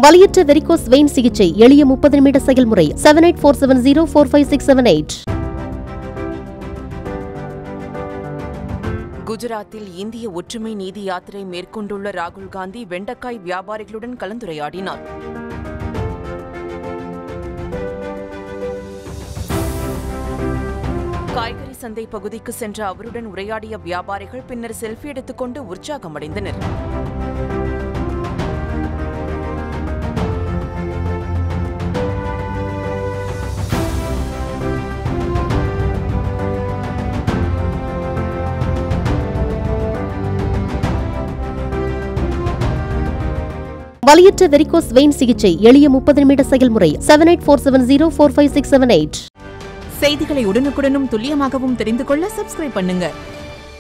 வலியற்ற varicose vein சிகிச்சை எளிய முப்பது நிமிட செயல்முறை seven eight four seven zero four five six seven eight குஜராத்தில் இந்திய ஒற்றுமை நீதி யாத்திரை மேற்கொண்டுள்ள ராகுல் காந்தி வெண்டைக்காய் வியாபாரிகளுடன் கலந்துரையாடினார் காய்கறி சந்தை பகுதிக்கு சென்ற அவருடன் உரையாடிய வியாபாரிகள் பின்னர் செல்ஃபி எடுத்துக்கொண்டு உற்சாகமடைந்தனர் வலியற்ற வெரிகோஸ் வெயின் சிகிச்சை எளிய முப்பது நிமிட செயல்முறை seven eight four seven zero four five six seven eight செய்திகளை உடனுக்குடனும் துல்லியமாகவும் தெரிந்து கொள்ள சப்ஸ்கிரைப் பண்ணுங்க